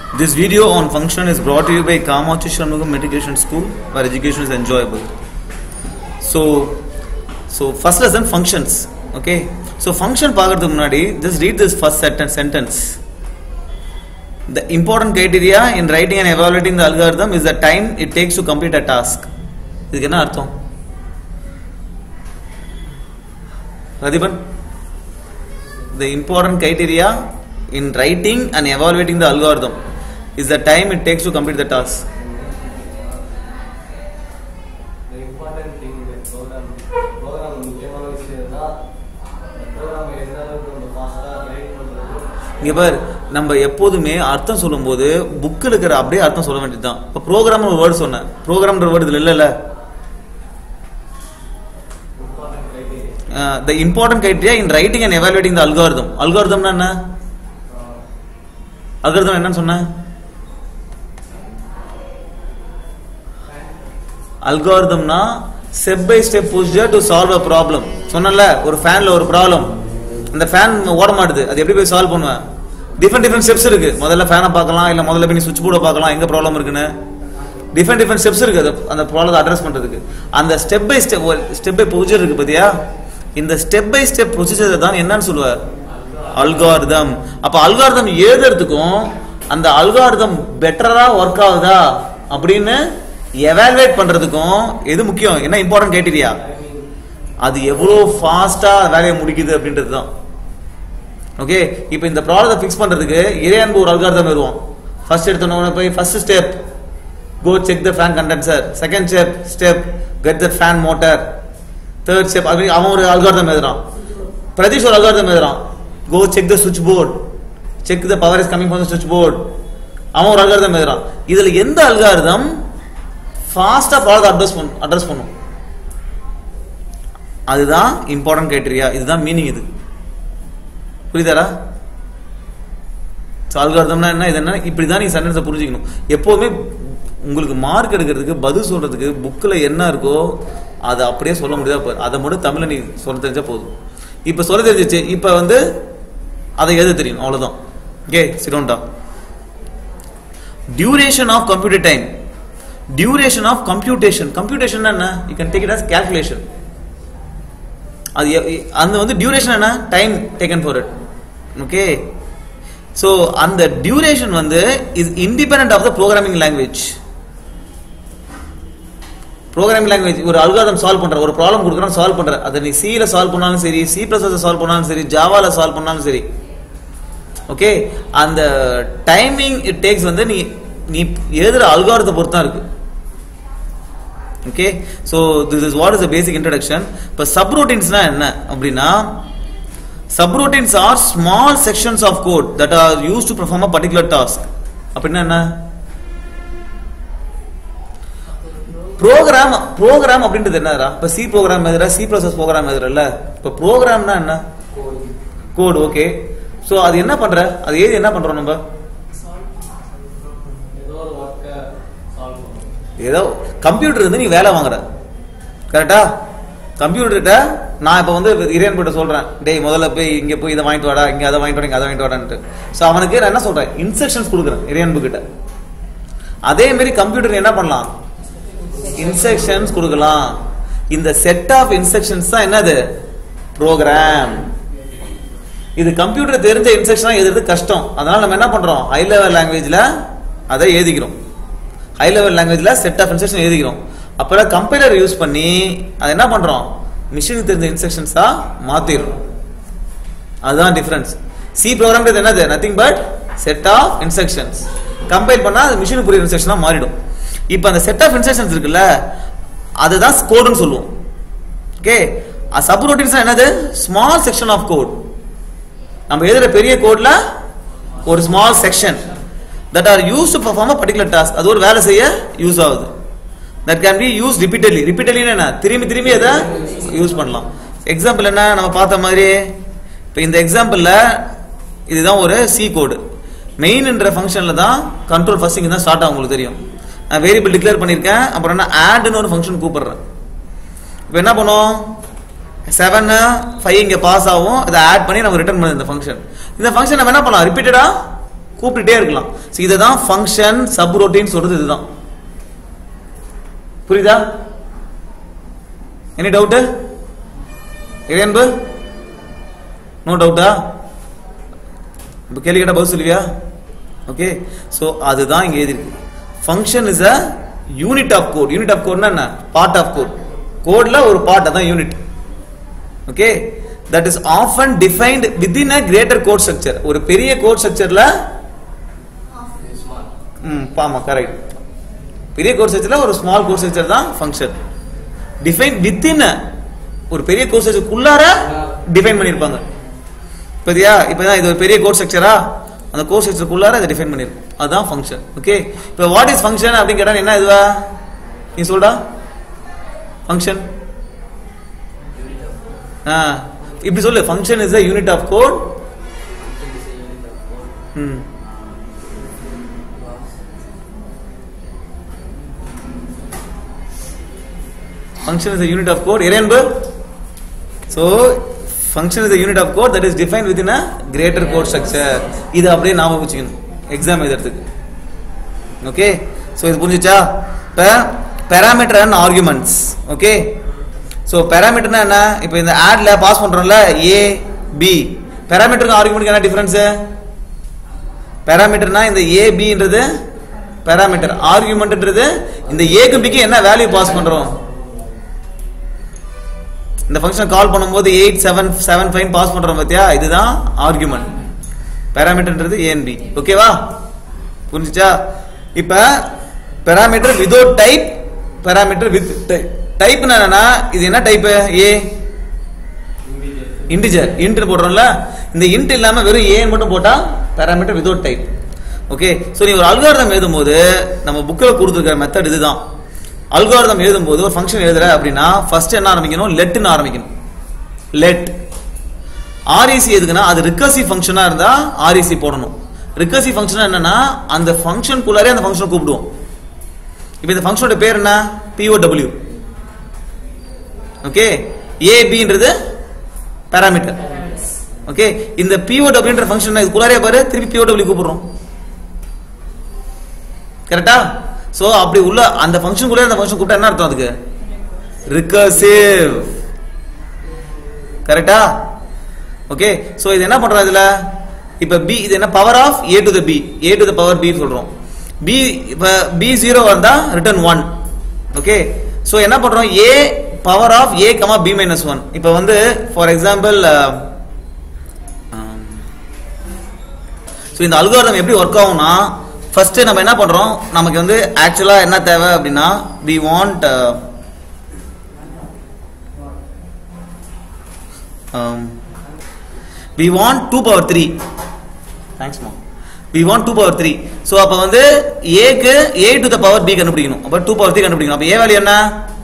This video on function is brought to you by Kamachi Shanmugam Meditation School, where education is enjoyable. So, so first lesson functions. Okay. So function பார்க்கறதுக்கு முன்னாடி just read this first sentence. sentence. The important criteria in writing and evaluating the algorithm is the time it takes to complete a task. இதுக்கு என்ன அர்த்தம் Pratheepan the important criteria in writing and evaluating the algorithm is the time it takes to complete the task. The important thing in the program, program முக்கியமான விஷயம் தான் program எந்த அளவுக்கு நம்ம ஃபாஸ்ட்டாக ரைட் பண்ணுறது இங்க பார் நம்ம எப்போதுமே அர்த்தம் சொல்லும்போது புக்கில் இருக்கிற அப்படியே அர்த்தம் சொல்ல வேண்டியதுதான் இப்போ ப்ரோக்ராம் ஒரு வேர்டு சொன்னேன் ப்ரோக்ராம்ன்ற வேர்டு இதில் இல்லைல்ல important criteria the important criteria in writing and evaluating the algorithm அல்காரிதம்னா என்ன அல்காரிதம் என்னன்னு சொன்னேன் அல்காரிதம்னா step by step procedure to solve a problem சொன்னல ஒரு ஃபேன்ல ஒரு ப்ராப்ளம் அந்த ஃபேன் ஓட மாட்டுது அது எப்படி போய் சால்வ் பண்ணுவேன் டிஃப்ரெண்ட் டிஃப்ரெண்ட் ஸ்டெப்ஸ் இருக்கு முதல்ல ஃபேனை பார்க்கலாம் இல்ல முதல்ல போய் நீ சுவிட்ச் போர்டை பார்க்கலாம் எங்க ப்ராப்ளம் இருக்குன்னு டிஃப்ரெண்ட் டிஃப்ரெண்ட் ஸ்டெப்ஸ் இருக்கு அது அந்த ப்ராப்ளத்தை அட்ரஸ் பண்றதுக்கு அந்த step by step step by procedure இருக்கு பாத்தியா இந்த ஸ்டெப் பை ஸ்டெப் ப்ரொசீஜர் தான் என்னன்னு சொல்லுவார் அல்காரிதம் அப்ப அல்காரிதம் எழுதுறதுக்கும் அந்த அல்காரிதம் பெட்டரா ஒர்க் ஆகுதா அப்படின்னு எவாலுவேட் பண்றதுக்கும் எது முக்கியம் என்ன இம்பார்ட்டன்ட் கேட்டீரியா அது எவ்வளவு ஃபாஸ்டா வேலையை முடிக்குது அப்படின்றது தான் ஓகே இப்போ இந்த ப்ராப்ளத்தை ஃபிக்ஸ் பண்றதுக்கு இதே அன்பு ஒரு அல்காரிதம் வருவோம் ஃபர்ஸ்ட் எடுத்தோன்னு போய் first step go check the fan condenser second step step get the fan motor third step அப்படி அவன் ஒரு அல்காரிதம் எழுதுறான் பிரதீஷ் ஒரு அல்காரிதம் எழுதுறான் கோ check the switchboard check the power is coming from the switchboard அவன் ஒரு algorithm எழுதுறான் இதுல எந்த அல்காரிதம் ஃபாஸ்டா ப்ராப்ளத்தை அட்ரஸ் பண்ணும் அட்ரஸ் பண்ணும் அதுதான் இம்பார்ட்டன்ட் கிரைட்டீரியா இதுதான் மீனிங் இது புரியுதாரா அல்காரிதம்னா என்ன இது என்ன இப்படிதான் நீ சென்டென்ஸை புரிஞ்சுக்கணும் எப்போதுமே உங்களுக்கு மார்க் எடுக்கிறதுக்கு பதில் சொல்றதுக்கு புக்கில் என்ன இருக்கோ அதை அப்படியே சொல்ல முடியாத போகுது அதை மட்டும் தமிழ்ல நீ சொல்ல தெரிஞ்சா போதும் இப்போ சொல்ல தெரிஞ்சிச்சு இப்போ வந்து அதை எழுத தெரியும் அவ்வளவுதான் ஓகே சிரோண்டா duration of computer time duration of computation computation என்ன you can take it as calculation அது எ- எ- அந்த வந்து டியூரேஷன் என்ன time taken for it okay so அந்த டியூரேஷன் வந்து is independent of the programming language programming language ஒரு அல்காரிதம் சால்வ் பண்ற ஒரு ப்ராப்ளம் கொடுக்குறோம் சால்வ் பண்ற அதை நீ சில சால்வ் பண்ணாலும் சரி சி பிளஸ் சால்வ் பண்ணாலும் சரி ஜாவால சால்வ் பண்ணாலும் சரி ஓகே அந்த டைமிங் இட் டேக்ஸ் வந்து நீ நீ எழுதுற அல்காரத்தை பொறுத்து தான் இருக்கு okay so this is what is the basic introduction இப்போ சப்ரூட்டின்ஸ்னா என்ன அப்படின்னா subroutines are small sections of code that are use to perform a particular task அப்படின்னா என்ன ப்ரோக்ராம் ப்ரோக்ராம் அப்படின்றது என்னடா இப்போ சி ப்ரோக்ராம் எழுதுற சி ப்ளஸ் ப்ரோக்ராம் எழுதுறல இப்போ ப்ரோக்ராம்னா என்ன கோட் ஓகே ஸோ அது என்ன பண்ற அது ஏது என்ன பண்றோம் நம்ம ஏதோ ஒரு ஒர்க்கை சால்வ் பண்ணணும் ஏதோ கம்ப்யூட்டர் இருந்து நீ வேலை வாங்குற கரெக்டா கம்ப்யூட்டர்கிட்ட நான் இப்போ வந்து இறையன் கிட்ட சொல்றேன் டேய் முதல்ல போய் இங்க போய் இதை வாங்கிட்டு வாடா இங்க அதை வாங்கிட்டு வாடா இங்க அதை வாங்கிட்டு வாடான்ட்டு ஸோ அவனுக்கு நான் என்ன சொல்றேன் இன்ஸ்ட்ரக்ஷன்ஸ் கொடுக்குறேன் இறையன்பு கிட்ட அதே மாதிரி கம்ப்யூட்டர் என்ன பண்ணலாம் இன்ஸ்ட்ரக்ஷன்ஸ் கொடுக்கலாம் இந்த செட் ஆஃப் இன்ஸ்ட்ரக்ஷன்ஸ் தான் என்னது ப்ரோக்ராம் இது கம்ப்யூட்டர் தெரிஞ்ச இன்ஸ்ட்ரக்ஷனா எழுதுறது கஷ்டம் அதனால நம்ம என்ன பண்றோம் ஹை லெவல் லாங்குவேஜ்ல அதை எழுதிக்கிறோம் ஹை லெவல் லாங்குவேஜ்ல செட் ஆஃப் இன்ஸ்ட்ரக்ஷன் எழுதிக்கிறோம் அப்பறம் கம்பைலர் யூஸ் பண்ணி அதை என்ன பண்றோம் மிஷினுக்கு தெரிஞ்ச இன்ஸ்ட்ரக்ஷன்ஸா மாத்திடுறோம் அதுதான் டிஃபரன்ஸ் சி ப்ரோக்ராம் என்னது nothing but set of instructions compile பண்ணா அது மிஷினுக்கு புரியுற இன்ஸ்ட்ரக்ஷனா மாறிடும் இப்போ அந்த செட் ஆஃப் இன்ஸ்ட்ரக்ஷன்ஸ் இருக்குல்ல அதுதான் கோடுன்னு சொல்லுவோம் ஓகே சப்ரூட்டின்ஸ் என்னது ஸ்மால் செக்ஷன் ஆஃப் கோட் நம்ம எழுதுற பெரிய கோட்ல ஒரு small section that are use to perform a particular task அது ஒரு வேலை செய்ய யூஸ் ஆகுது that can be use repeatedly repeatedly என்ன திரும்பி திரும்பி அதை யூஸ் பண்ணலாம் எக்ஸாம்பிள் என்ன நம்ம பார்த்த மாதிரி இப்போ இந்த எக்ஸாம்பிள்ல இதுதான் ஒரு சி கோடு மெயின்ன்ற ஃபங்க்ஷன்ல தான் கண்ட்ரோல் ஃபர்ஸ்ட் இங்க தான் ஸ்டார்ட் ஆகும் உங்களுக்கு தெரியும் நான் வேரியபிள் டிக்ளேர் பண்ணியிருக்கேன் அப்புறம் என்ன ஆட்னு ஒரு ஃபங்க்ஷன் கூப்பிடுறேன் இப்போ என்ன பண்ணுவோம் செவன் ஃபைவ் இங்கே பாஸ் ஆகும் இதை ஆட் பண்ணி நம்ம ரிட்டர்ன் பண்ண இந்த ஃபங்க்ஷன் இந்த ஃபங்க்ஷன் நம்ம என்ன பண்ணலாம் ரிப்பீட்டடா கூப்பிட்டுட்டே இருக்கலாம் So இதுதான் ஃபங்க்ஷன் சப் ரொட்டீன் சொல்றது இதுதான் புரியுதா எனி டவுட் இறையன்பு நோ டவுட்டா இப்போ கேள்வி கேட்டா பதில் சொல்லுவியா ஓகே ஸோ அதுதான் இங்க எழுதிருக்கு function is a unit of code unit of கோட்னா என்ன பார்ட் ஆஃப் கோட் கோட்ல ஒரு பார்ட் அதான் unit okay that is often defined within a greater code structure ஒரு பெரிய கோட் ஸ்ட்ரக்சர்ல ஸ்மார்ட் ம் ஆமா கரெக்ட் பெரிய கோர்ஸ் ஸ்ட்ரக்சர்ல ஒரு ஸ்மால் கோர்ஸ் ஸ்ட்ரக்சர் தான் ஃபங்க்ஷன் டிஃபைன் வித்தின் ஒரு பெரிய கோர்ஸ் ஸ்ட்ரக்சருக்குள்ளார டிஃபைன் பண்ணிருப்பாங்க இப்போதியா இப்போதான் இது ஒரு பெரிய கோர்ஸ் ஸ்ட்ரக்சரா அந்த கோர்ஸ் ஸ்ட்ரக்சருக்குள்ளார இதை டிஃபைன் பண்ணிருக்கும் அதுதான் ஃபங்க்ஷன் ஓகே இப்போ வாட் இஸ் ஃபங்க்ஷன் அப்படின்னு கேட்டா என்ன இதுவா நீ சொல்டா ஃபங்க்ஷன் ஆ இப்படி சொல்லு function is a unit of code ம் function is a unit of code Iraianbu so function is a unit of code that is defined within a greater code structure இது அப்படியே ஞாபகம் வச்சுக்கணும் எக்ஸாம் எழுதுறதுக்கு ஓகே ஸோ இது புரிஞ்சுச்சா இப்போ parameter and arguments okay so பேராமீட்டர்னா என்ன இப்போ இந்த ஆட்ல பாஸ் பண்றோம்ல ஏ பி பேராமீட்டருக்கு ஆர்குமெண்ட்க்கு என்ன டிஃபரன்ஸ் பேராமீட்டர்னா இந்த ஏ பின்றது பேராமீட்டர் ஆர்குமெண்ட்ன்றது இந்த ஏக்கு பிக்கு என்ன வேல்யூ பாஸ் பண்றோம் இந்த ஃபங்க்ஷன் கால் பண்ணும்போது eight seven seven five pass பண்றோம் பார்த்தியா இதுதான் ஆர்குமெண்ட் பேராமீட்டர்ன்றது ஏஎன்பி ஓகேவா புரிஞ்சுச்சா இப்ப parameter without type parameter with type டைப்னா என்னன்னா இது என்ன டைப் ஏ இன்டிஜர் இன்ட் போடுறோம்ல இந்த இன்ட் இல்லாம வெறும் ஏன்னு மட்டும் போட்டா parameter without type okay so நீ ஒரு அல்காரிதம் எழுதும்போது நம்ம புக்கில் கொடுத்துருக்கிற மெத்தட் இதுதான் அல்காரிதம் எழுதும்போது ஒரு ஃபங்க்ஷன் எழுதுற அப்படின்னா ஃபர்ஸ்ட் என்ன ஆரம்பிக்கணும் லெட்னு ஆரம்பிக்கணும் லெட் ஆர்இசி எதுக்குன்னா அது ரிகர்சிவ் ஃபங்க்ஷனா இருந்தா ஆர்இசி போடணும் ரிகர்சிவ் ஃபங்க்ஷன் என்னன்னா அந்த ஃபங்க்ஷனுக்குள்ளாரே அந்த ஃபங்க்ஷனை கூப்பிடுவோம் இப்போ இந்த ஃபங்க்ஷனோட பேர் என்ன பிஓடபிள்யூ ஓகே ஏபின்றது பேராமீட்டர் ஓகே இந்த பிஓடபிள்யூன்ற ஃபங்க்ஷன் இதுக்குள்ளாரே பாரு திருப்பி பிஓடபிள்யூ கூப்பிடுறோம் கரெக்டா சோ அப்படி உள்ள அந்த ஃபங்க்ஷனுக்குள்ளே அந்த ஃபங்க்ஷன் கூப்பிட்டா என்ன அர்த்தம் அதுக்கு ரிகர்சிவ் கரெக்டா ஓகே சோ இது என்ன பண்றோம் இதுல இப்ப பி இது என்ன power of A to the B A to the power B சொல்றோம் பி இப்ப பி ஜீரோ வந்தா ரிட்டர்ன் ஒன் ஓகே சோ என்ன பண்றோம் A power of A comma B minus one இப்ப வந்து ஃபார் எக்ஸாம்பிள் ஸோ இந்த அல்காரிதம் எப்படி ஒர்க் ஆகும்னா ஃபர்ஸ்ட் நம்ம என்ன பண்றோம் நமக்கு வந்து ஆக்சுவலா என்ன தேவை அப்படின்னா we want we want two power three thanks மா we want two power three so அப்போ வந்து ஏக்கு A to the power B கண்டுபிடிக்கணும் அப்போ டூ பவர் த்ரீ கண்டுபிடிக்கணும் அப்போ ஏ வேல்யூ என்ன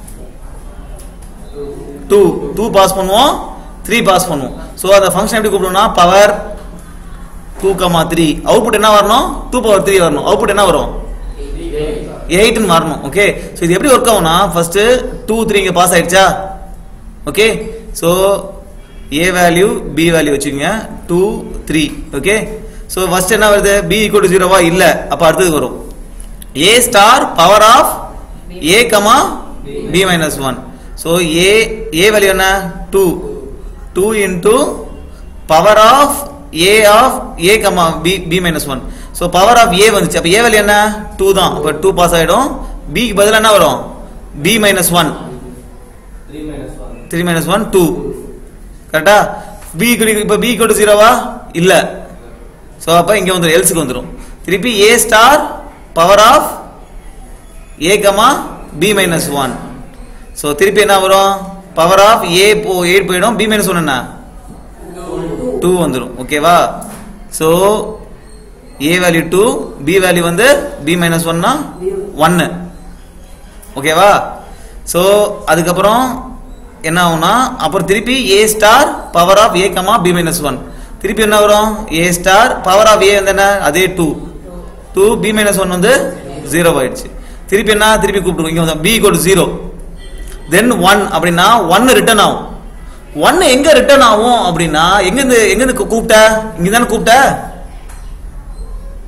டூ டூ பாஸ் பண்ணுவோம் த்ரீ பாஸ் பண்ணுவோம் ஸோ அந்த ஃபங்க்ஷன் எப்படி கூப்பிடுவோம்னா power two comma three output என்ன வரணும் டூ பவர் த்ரீ வரணும் அவுட்புட் என்ன வரும் எயிட்னு மாறணும் ஓகே ஸோ இது எப்படி ஒர்க் ஆகும்னா ஃபர்ஸ்ட் டூ த்ரீ இங்கே பாஸ் ஆயிடுச்சா okay so A value B value வச்சுக்கோங்க two three okay so first என்ன வருது பி ஈக்குவல் டு ஜீரோவா இல்லை அப்போ அடுத்தது வரும் A star power of A comma B minus one so A A value என்ன two two into power of A of A comma B B minus one so power of A வந்துச்சு அப்போ A value என்ன two தான் அப்போ two pass ஆகிடும் பிக்கு பதிலாக என்ன வரும் B minus one three minus one three minus one two கரெக்டா பி இப்போ பி ஈக்குவல் ஜீரோவா இல்லை ஸோ அப்போ இங்கே வந்துடும் எல்ஸுக்கு வந்துடும் திருப்பி A star power of A comma B minus one so திருப்பி என்ன வரும் பவர் ஆஃப் ஏ போ எயிட் போயிடும் பி மைனஸ் ஒன் என்ன டூ வந்துடும் ஓகேவா so A value two B value வந்து பி மைனஸ் ஒன்னா ஒன்னு ஓகேவா ஸோ அதுக்கப்புறம் என்ன ஆகும்னா அப்புறம் திருப்பி A star power of A comma B minus one திருப்பி என்ன வரும் A star power of A வந்து என்ன அதே two two B minus one வந்து ஜீரோ ஆயிடுச்சு திருப்பி என்ன திருப்பி கூப்பிடுவோம் இங்க வந்து B equal zero then one அப்படின்னா ஒன் ரிட்டர்ன் ஆகும் ஒன் எங்க ரிட்டர்ன் ஆகும் அப்படின்னா எங்க இருந்து எங்க இருந்து கூப்பிட்ட இங்க தானே கூப்பிட்ட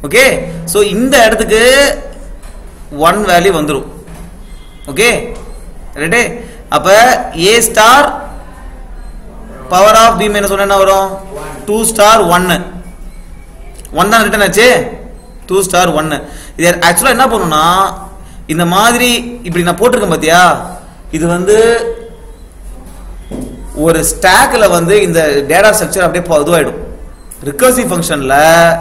ஓகே ஸோ இந்த இடத்துக்கு ஒன் வேல்யூ வந்துடும் ஓகே ரைட்டு அப்ப A star power of B minus one என்ன வரும் டூ ஸ்டார் ஒன்னு ஒன் தான் ரிட்டன் ஆச்சு டூ ஸ்டார் ஒன்னு இது ஆக்சுவலாக என்ன பண்ணுன்னா இந்த மாதிரி இப்படி நான் போட்டிருக்கேன் பார்த்தியா இது வந்து ஒரு ஸ்டாக்ல வந்து இந்த டேட்டா ஸ்ட்ரக்சர் அப்படியே போ- இதுவாயிடும் ரிகர்சிவ் ஃபங்க்ஷன்ல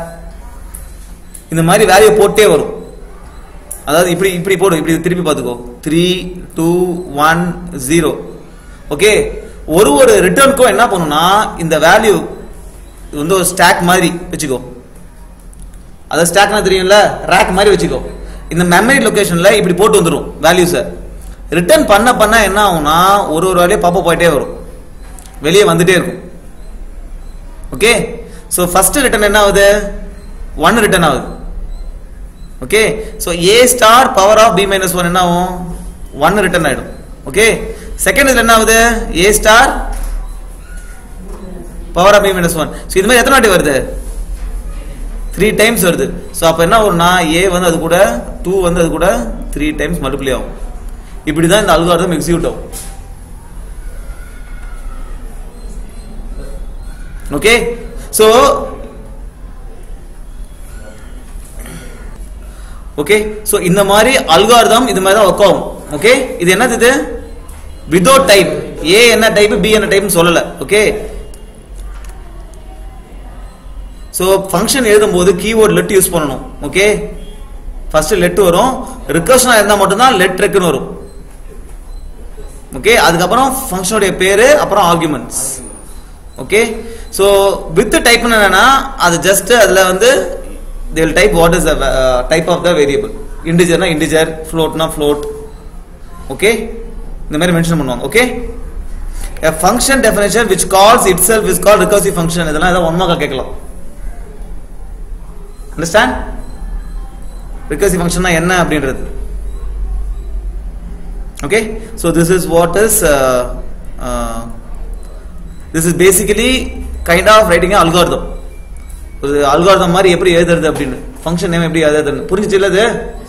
இந்த மாதிரி வேல்யூ போட்டே வரும் அதாவது இப்படி இப்படி போடு இப்படி திருப்பி பார்த்துக்கோ three two one zero okay ஒரு ஒரு ரிட்டர்னுக்கும் என்ன பண்ணுனா இந்த வேல்யூ இது வந்து ஒரு ஸ்டாக் மாதிரி வச்சுக்கோ அதாவது ஸ்டாக்னா தெரியும்ல ரேக் மாதிரி வச்சுக்கோ இந்த மெமரி லொகேஷன்ல இப்படி போட்டு வந்துடும் வேல்யூஸை ரிட்டர்ன் பண்ண பண்ண என்ன ஆகும்னா ஒரு ஒரு வேலையும் பாப்பா போயிட்டே வரும் வெளியே வந்துட்டே இருக்கும் ஓகே ஸோ ஃபர்ஸ்ட் ரிட்டர்ன் என்ன ஆகுது ஒன் ரிட்டர்ன் ஆகுது okay so A star power of B minus one என்ன ஆகும் ஒன் ரிட்டர்ன் ஆயிடும் ஓகே செகண்ட் இதுல என்ன ஆகுது A star power of B minus one so இது மாதிரி எத்தனை வாட்டி வருது த்ரீ டைம்ஸ் வருது ஸோ அப்போ என்ன வரும்னா ஏ வந்து அது கூட டூ வந்து அது கூட த்ரீ டைம்ஸ் மல்டிப்ளை ஆகும் இப்படி தான் இந்த அல்காரிதம் எக்ஸிக்யூட் ஆகும் ஓகே ஸோ ஓகே ஸோ இந்த மாதிரி அல்காரிதம் இது மாதிரி தான் ஒர்க் ஆகும் ஓகே இது என்னது இது விதவுட் டைப் ஏ என்ன டைப் பி என்ன டைப்னு சொல்லல ஓகே ஸோ ஃபங்க்ஷன் எழுதும்போது கீவேர்ட் லெட் யூஸ் பண்ணணும் ஓகே ஃபர்ஸ்ட் லெட் வரும் ரிகர்ஷனா இருந்தால் மட்டும்தான் லெட் ரெக்குன்னு வரும் ஓகே அதுக்கப்புறம் ஃபங்க்ஷனுடைய பேரு அப்புறம் ஆர்குமெண்ட்ஸ் ஓகே ஸோ வித் டைப்னு என்னன்னா அது ஜஸ்ட் அதில் வந்து they will type what is the uh, type of the variable இன்டிஜர்னா இன்டிஜர் ஃப்ளோட்னா ஃப்ளோட் ஓகே இந்த மாதிரி மென்ஷன் பண்ணுவாங்க okay a function definition which calls itself is called recursive function இதெல்லாம் ஏதாவது ஒன் மார்க்கா கேட்கலாம் அண்டர்ஸ்டாண்ட் recursive function என்ன அப்படின்றது okay so this is what is uh, uh, this is basically kind of writing an algorithm ஒரு algorithm மாதிரி எப்படி எழுதுறது அப்படின்னு ஃபங்க்ஷன் நேம் எப்படி எழுதுறதுன்னு புரிஞ்சுச்சு இல்ல இது